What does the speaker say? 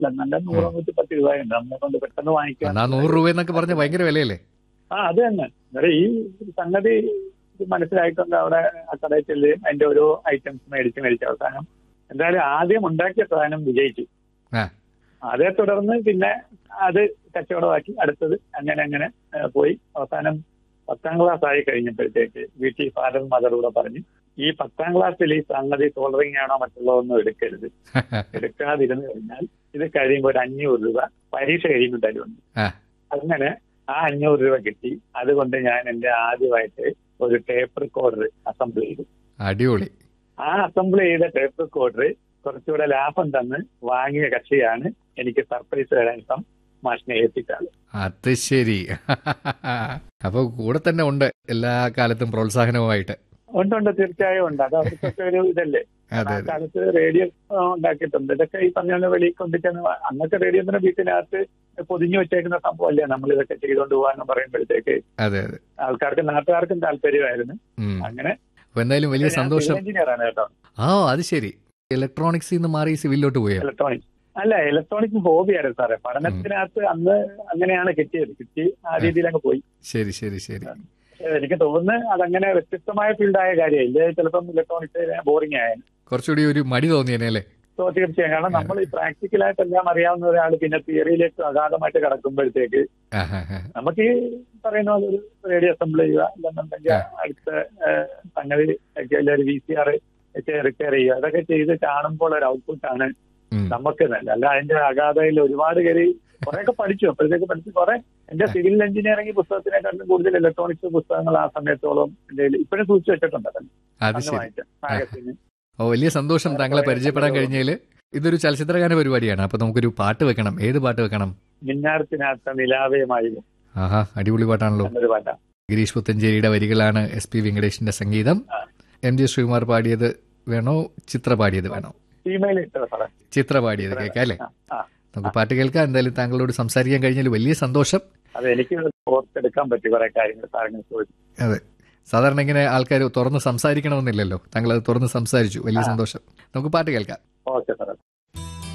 നല്ല നൂറ് നൂറ്റി പത്ത് രൂപയുണ്ട് നമ്മളെ കൊണ്ട് പെട്ടെന്ന് വാങ്ങിക്കാൻ എന്നാ നൂറ് രൂപ എന്നൊക്കെ പറഞ്ഞ ഭയങ്കര വിലയല്ലേ ആ അത് തന്നെ അന്നേരം ഈ സംഗതി ഇത് മനസ്സിലായിട്ടുണ്ട് അവിടെ ആ കടയിൽ ചെല്ല് അതിന്റെ ഓരോ ഐറ്റംസ് മേടിച്ച് മേടിച്ച് അവസാനം എന്തായാലും ആദ്യം ഉണ്ടാക്കിയ സാധനം വിജയിച്ചു ആ. അതേ തുടർന്ന് പിന്നെ അത് കച്ചവടമാക്കി അടുത്തത് അങ്ങനെ അങ്ങനെ ഏ, പോയി അവസാനം പത്താം ക്ലാസ് ആയി കഴിഞ്ഞപ്പോഴത്തേക്ക് വീട്ടിൽ ഫാദർ മദർ കൂടെ പറഞ്ഞു ഈ പത്താം ക്ലാസ്സിൽ ഈ സംഗതി സോൾഡറിങ് ആണോ മറ്റുള്ളതൊന്നും എടുക്കരുത് എടുക്കാതിരുന്നു കഴിഞ്ഞാൽ ഇത് കഴിയുമ്പോൾ ഒരു അഞ്ഞൂറ് രൂപ പരീക്ഷ കഴിയുമ്പോൾ തരുന്നുണ്ട് ആ. അങ്ങനെ ആ അഞ്ഞൂറ് രൂപ കിട്ടി അതുകൊണ്ട് ഞാൻ എന്റെ ആദ്യമായിട്ട് ഒരു ടേപ്പ് റെക്കോർഡർ അസംബിൾ ചെയ്തു അടിപൊളി ആ അസംബിൾ ചെയ്ത ടേപ്പ് റെക്കോർഡർ കുറച്ചുകൂടെ ലാഭം തന്ന് വാങ്ങിയ കക്ഷിയാണ് എനിക്ക് സർപ്രൈസ് തരാൻ ഇപ്പം മാഷിനെ ഏൽപ്പിച്ചത് അത് ശരി അപ്പൊ കൂടെ തന്നെ ഉണ്ട് എല്ലാ കാലത്തും പ്രോത്സാഹനവുമായിട്ട് ഉണ്ട് ഉണ്ട് തീർച്ചയായും ഉണ്ട് അത് അവർക്കൊക്കെ ഒരു ഇതല്ലേ അതെ ആ അതെ കാലത്ത് റേഡിയോ ആ, ഉണ്ടാക്കിയിട്ടുണ്ട് ഇതൊക്കെ ഈ പറഞ്ഞ പോലെ വെളിയിൽ കൊണ്ടിട്ടാണ് അന്നൊക്കെ റേഡിയോ തന്നെ വീട്ടിനകത്ത് പൊതിഞ്ഞു വെച്ചേക്കുന്ന സംഭവമല്ലേ നമ്മൾ ഇതൊക്കെ ചെയ്തുകൊണ്ട് പോകാന്ന് പറയുമ്പോഴത്തേക്ക് അതെ അതെ ആൾക്കാർക്കും നാട്ടുകാർക്കും താല്പര്യമായിരുന്നു ഉം. അങ്ങനെ അപ്പൊ എന്തായാലും വലിയ സന്തോഷം എഞ്ചിനീയർ ആണ് കേട്ടോ ആ അത് ശരി ഇലക്ട്രോണിക്സിൽ നിന്ന് മാറി സിവിലിലോട്ട് പോയോ ഇലക്ട്രോണിക്സ് അല്ല ഇലക്ട്രോണിക്സ് ഹോബിയായിരുന്നു സാറേ പഠനത്തിനകത്ത് അന്ന് അങ്ങനെയാണ് കിട്ടിയത് കിട്ടി ആ രീതിയിൽ അങ്ങ് പോയി ശരി ശരി ശരി പക്ഷേ എനിക്ക് തോന്നുന്നു അതങ്ങനെ വ്യത്യസ്തമായ ഫീൽഡായ കാര്യമില്ല ചിലപ്പം ഇലക്ട്രോണിക്സ് ബോറിംഗ് ആയാലും കുറച്ചുകൂടി ഒരു മടി തോന്നിയേനെ അല്ലേ സോ തീർച്ചയായും കാരണം നമ്മൾ ഈ പ്രാക്ടിക്കലായിട്ട് എല്ലാം അറിയാവുന്ന ഒരാൾ പിന്നെ തിയറിയിലേക്ക് അഗാധമായിട്ട് കടക്കുമ്പോഴത്തേക്ക് ആഹാ. നമുക്ക് ഈ പറയുന്ന പോലെ ഒരു റേഡിയോ അസംബിൾ ചെയ്യുക അല്ലെന്നുണ്ടെങ്കിൽ അടുത്ത ഏഹ്, സംഗതി ഒക്കെ അല്ലെ ഒരു വി സി ആർ റിപ്പയർ ചെയ്യുക അതൊക്കെ ചെയ്ത് കാണുമ്പോൾ ഒരു ഔട്ട്പുട്ടാണ് ഉം. നമുക്ക് നല്ല അല്ല അതിന്റെ അഗാധയിൽ ഒരുപാട് പേര് കുറെയൊക്കെ പഠിച്ചു അപ്പോഴത്തേക്ക് പഠിച്ചു കുറെ എന്റെ സിവിൽ എഞ്ചിനീയറിംഗ് പുസ്തകത്തിനെക്കാളും കൂടുതൽ ഇലക്ട്രോണിക്സ് പുസ്തകങ്ങൾ ആ സമയത്തോളം എന്റെ കയ്യിൽ ഇപ്പോഴും സൂക്ഷിച്ചു വെച്ചിട്ടുണ്ട് അതന്നെ അത് അന്ന് ശരി വാങ്ങിച്ച മാഗസിന് ഓ വലിയ സന്തോഷം താങ്കളെ പരിചയപ്പെടാൻ കഴിഞ്ഞതിൽ ഇതൊരു ചലച്ചിത്രഗാന പരിപാടിയാണ് അപ്പൊ നമുക്കൊരു പാട്ട് വെക്കണം ഏത് പാട്ട് വെക്കണം മിന്നാരത്തിനകത്ത നിലാവയമായി ആഹാ അടിപൊളി പാട്ടാണല്ലോ എന്നൊരു പാട്ടാണ് ഗിരീഷ് പുത്തഞ്ചേരിയുടെ വരികളാണ് എസ് പി വെങ്കടേഷിന്റെ സംഗീതം എം ജി ശ്രീകുമാർ പാടിയത് വേണോ ചിത്ര പാടിയത് വേണോ ഇമെയിൽ ഇട്ടത് സാറേ ചിത്ര പാടിയത് കേൾക്കാം അല്ലേ ആ, ആ നമുക്ക് പാട്ട് കേൾക്കാം എന്തായാലും താങ്കളോട് സംസാരിക്കാൻ കഴിഞ്ഞതിൽ വലിയ സന്തോഷം അത് എനിക്ക് ഓർത്തെടുക്കാൻ പറ്റി കുറെ കാര്യങ്ങൾ സാറിന് ചോദിച്ചു അതെ സാധാരണ ഇങ്ങനെ ആൾക്കാർ തുറന്ന് സംസാരിക്കണമെന്നില്ലല്ലോ താങ്കൾ അത് തുറന്ന് സംസാരിച്ചു വലിയ സന്തോഷം നമുക്ക് പാട്ട് കേൾക്കാം ഓക്കെ സാറേ